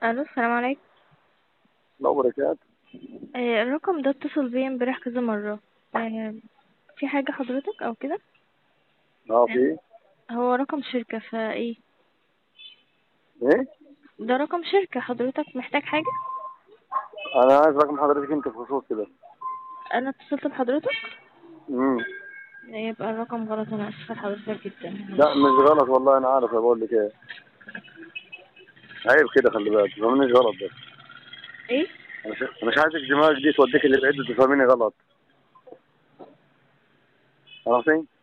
الو السلام عليكم لا بركات آه، الرقم ده اتصل بيا امبارح كذا مرة آه، في حاجة حضرتك او كده اه في هو رقم شركة فايه ايه ده رقم شركة حضرتك محتاج حاجة انا عايز رقم حضرتك انت بخصوص كده انا اتصلت بحضرتك امم يبقى الرقم غلط انا اسفة لحضرتك جدا لا مش غلط والله انا عارف بقول لك ايه عيب كده خلي بالك تفهمنيش غلط بس ايه انا مش أنا مش عايزك دماغك دي توديك اللي بعيد تفهميني غلط عرفتي